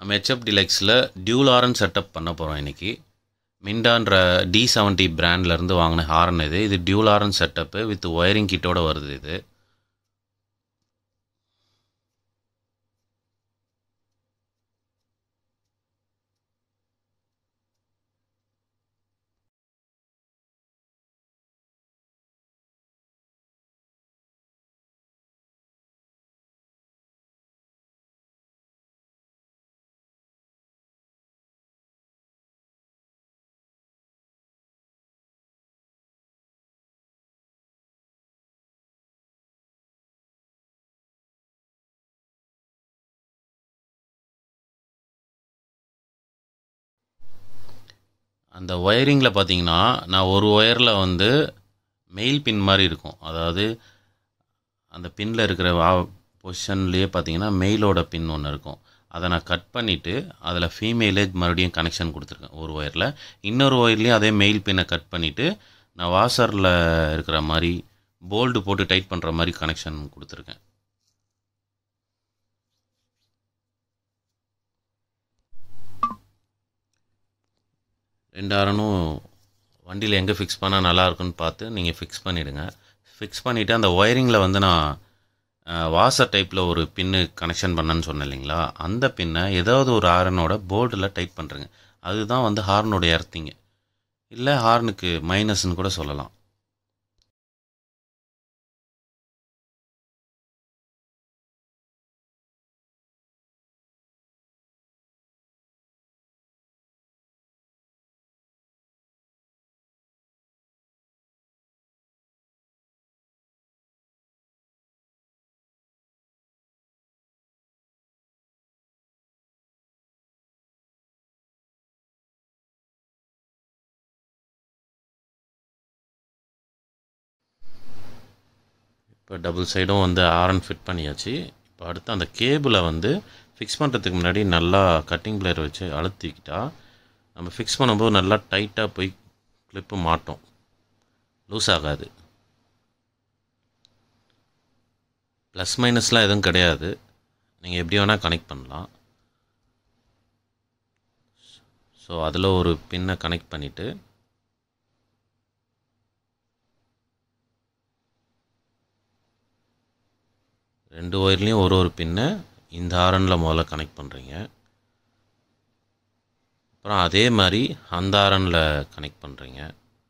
நம்ம ஹெச்எப் டிலெக்ஸில் dual horn setup பண்ண போகிறோம் இன்றைக்கி மிண்டான்ற டி செவன்ட்டி பிராண்ட்லேருந்து வாங்கின ஹாரன் இது இது dual horn setup with wiring கிட்டோட வருது இது அந்த ஒயரிங்கில் பார்த்தீங்கன்னா நான் ஒரு ஒயரில் வந்து மெயில் பின் மாதிரி இருக்கும் அதாவது அந்த பின்னில் இருக்கிற வா பொசிஷன்லேயே பார்த்தீங்கன்னா மெயிலோட பின் ஒன்று இருக்கும் அதை நான் கட் பண்ணிவிட்டு அதில் ஃபீமேலே மறுபடியும் கனெக்ஷன் கொடுத்துருக்கேன் ஒரு ஒயரில் இன்னொரு ஒயர்லேயும் அதே மெயில் பின்னை கட் பண்ணிவிட்டு நான் வாஷரில் இருக்கிற மாதிரி போல்டு போட்டு டைட் பண்ணுற மாதிரி கனெக்ஷன் கொடுத்துருக்கேன் ரெண்டு ஆரனும் வண்டியில் எங்கே ஃபிக்ஸ் பண்ணால் நல்லா இருக்குன்னு பார்த்து நீங்கள் ஃபிக்ஸ் பண்ணிவிடுங்க ஃபிக்ஸ் பண்ணிவிட்டு அந்த ஒயரிங்கில் வந்து நான் வாசர் டைப்பில் ஒரு பின்னு கனெக்ஷன் பண்ணேன்னு சொன்னேன் இல்லைங்களா அந்த பின்னை ஏதாவது ஒரு ஹாரனோட போர்டில் டைட் பண்ணுறேங்க அதுதான் வந்து ஹார்னோட எர்த்திங்க இல்லை ஹார்னுக்கு மைனஸ்ன்னு கூட சொல்லலாம் இப்போ டபுள் சைடும் வந்து ஆரன் ஃபிட் பண்ணியாச்சு இப்போ அடுத்து அந்த கேபிளை வந்து ஃபிக்ஸ் பண்ணுறதுக்கு முன்னாடி நல்லா கட்டிங் பிளேயர் வச்சு அழுத்திக்கிட்டா நம்ம ஃபிக்ஸ் பண்ணும்போது நல்லா டைட்டாக போய் கிளிப்பு மாட்டோம் லூஸ் ஆகாது ப்ளஸ் மைனஸ்லாம் எதுவும் கிடையாது நீங்கள் எப்படி வேணால் கனெக்ட் பண்ணலாம் ஸோ அதில் ஒரு பின்னை கனெக்ட் பண்ணிவிட்டு ரெண்டு ஒயர்லேயும் ஒரு ஒரு பின்னை இந்த ஆரனில் முதல்ல கனெக்ட் பண்ணுறீங்க அப்புறம் அதே மாதிரி அந்த ஆரனில் கனெக்ட் பண்ணுறீங்க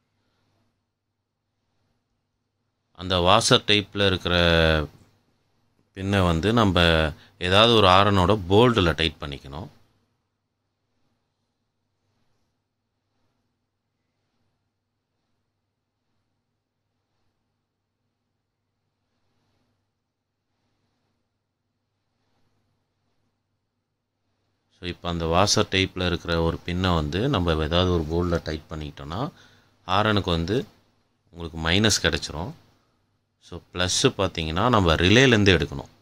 அந்த வாசர் டைப்பில் இருக்கிற பின்னை வந்து நம்ம ஏதாவது ஒரு ஆரனோட போல்டில் டைட் பண்ணிக்கணும் ஸோ இப்போ அந்த வாசர் டைப்பில் இருக்கிற ஒரு பின்னை வந்து நம்ம ஏதாவது ஒரு போல்டில் டைட் பண்ணிக்கிட்டோன்னா ஆரனுக்கு வந்து உங்களுக்கு மைனஸ் கிடச்சிரும் ஸோ ப்ளஸ்ஸு பார்த்தீங்கன்னா நம்ம ரிலேலேருந்து எடுக்கணும்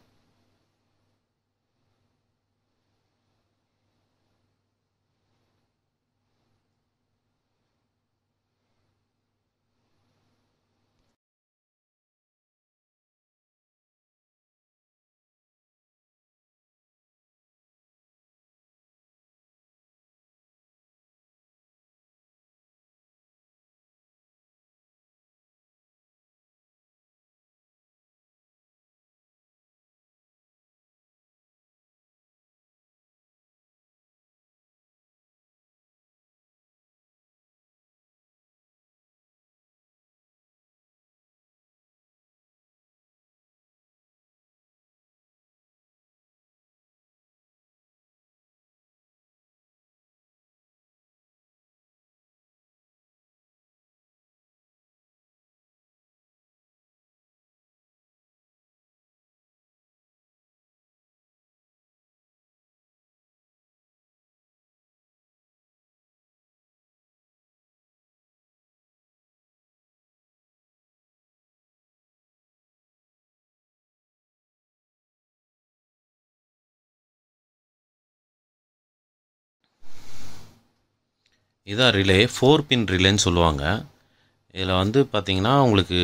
இதான் ரிலே ஃபோர் பின் ரிலேன்னு சொல்லுவாங்க இதில் வந்து பார்த்தீங்கன்னா உங்களுக்கு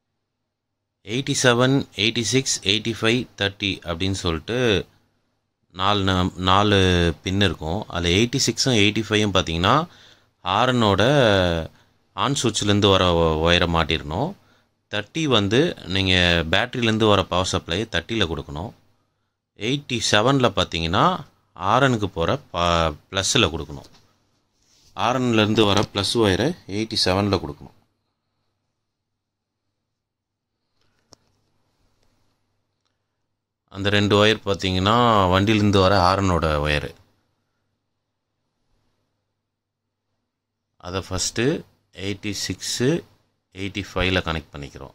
eighty seven eighty six eighty five thirty அப்படின்னு சொல்லிட்டு நாலு ந- நாலு பின் இருக்கும் அதில் எயிட்டி சிக்ஸும் எயிட்டி ஃபைவும் பார்த்தீங்கன்னா ஹாரனோட ஆன் சுவிட்ச்லேருந்து வர ஒயரை மாட்டிடணும் தேர்ட்டி வந்து நீங்கள் பேட்டரியிலேருந்து வர பவர் சப்ளை தேர்ட்டியில் கொடுக்கணும் எயிட்டி செவனில் பார்த்தீங்கன்னா ஆரனுக்கு போகிற ப ப்ளஸ்ஸில் கொடுக்கணும் ஆரன்லேருந்து வர ப்ளஸ் ஒயரை எயிட்டி செவனில் கொடுக்கணும் அந்த ரெண்டு ஒயர் பார்த்தீங்கன்னா வண்டியிலேருந்து வர ஆரனோட ஒயரு அதை ஃபஸ்ட்டு எயிட்டி சிக்ஸு எயிட்டி ஃபைவ்ல கனெக்ட் பண்ணிக்கிறோம்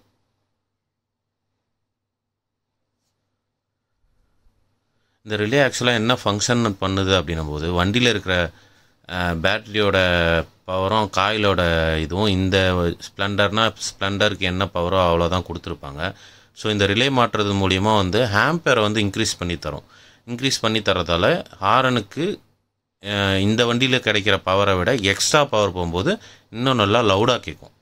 இந்த ரிலே ஆக்சுவலாக என்ன ஃபங்க்ஷன் பண்ணுது அப்படின்னும் போது வண்டியில் இருக்கிற பேட்டரியோட பவரும் காயிலோட இதுவும் இந்த ஸ்ப்ளெண்டர்னா ஸ்ப்ளெண்டருக்கு என்ன பவரோ அவ்வளோதான் கொடுத்துருப்பாங்க ஸோ இந்த ரிலே மாற்றுறது மூலிமா வந்து ஹேம்பரை வந்து இன்க்ரீஸ் பண்ணி தரும் இன்க்ரீஸ் பண்ணி தரதால ஹாரனுக்கு அஹ், இந்த வண்டியில் கிடைக்கிற பவரை விட எக்ஸ்ட்ரா பவர் போகும்போது இன்னும் நல்லா லவுடாக கேட்கும்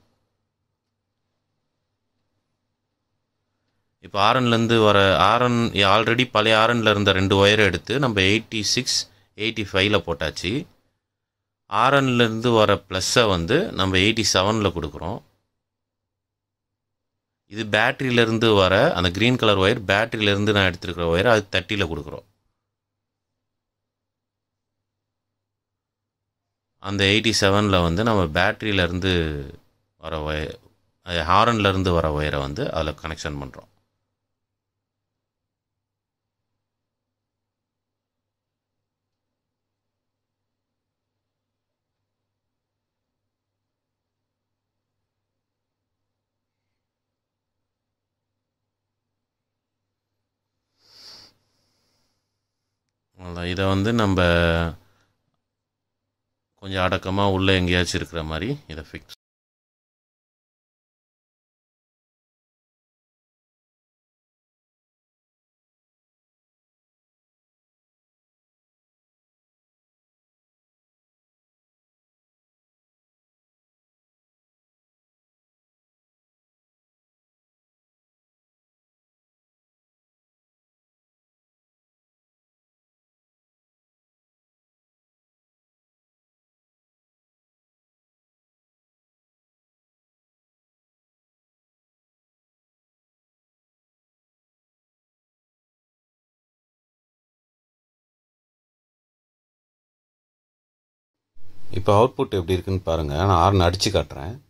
இப்போ ஆரன்லேருந்து வர ஆரன் ஆல்ரெடி பழைய ஆரனில் இருந்த ரெண்டு ஒயரை எடுத்து நம்ம எயிட்டி சிக்ஸ் எயிட்டி ஃபைவ்ல போட்டாச்சு ஆரன்லேருந்து வர ப்ளஸ்ஸை வந்து நம்ம எயிட்டி செவனில் கொடுக்குறோம் இது பேட்டரியிலேருந்து வர அந்த க்ரீன் கலர் ஒயர் பேட்டரியிலேருந்து நான் எடுத்துருக்கிற ஒயர் அது தேர்ட்டியில் கொடுக்குறோம் அந்த எயிட்டி செவனில் வந்து நம்ம பேட்டரியிலேருந்து வர ஒயர் ஹாரன்லேருந்து வர ஒயரை வந்து அதில் கனெக்ஷன் பண்ணுறோம் அவ்வளோதான் இதை வந்து நம்ம கொஞ்சம் அடக்கமாக உள்ளே எங்கேயாச்சும் இருக்கிற மாதிரி இதை ஃபிக்ஸ் இப்போ அவுட்புட் எப்படி இருக்குன்னு பாருங்கள் நான் ஆர்ன் அடித்து காட்டுறேன்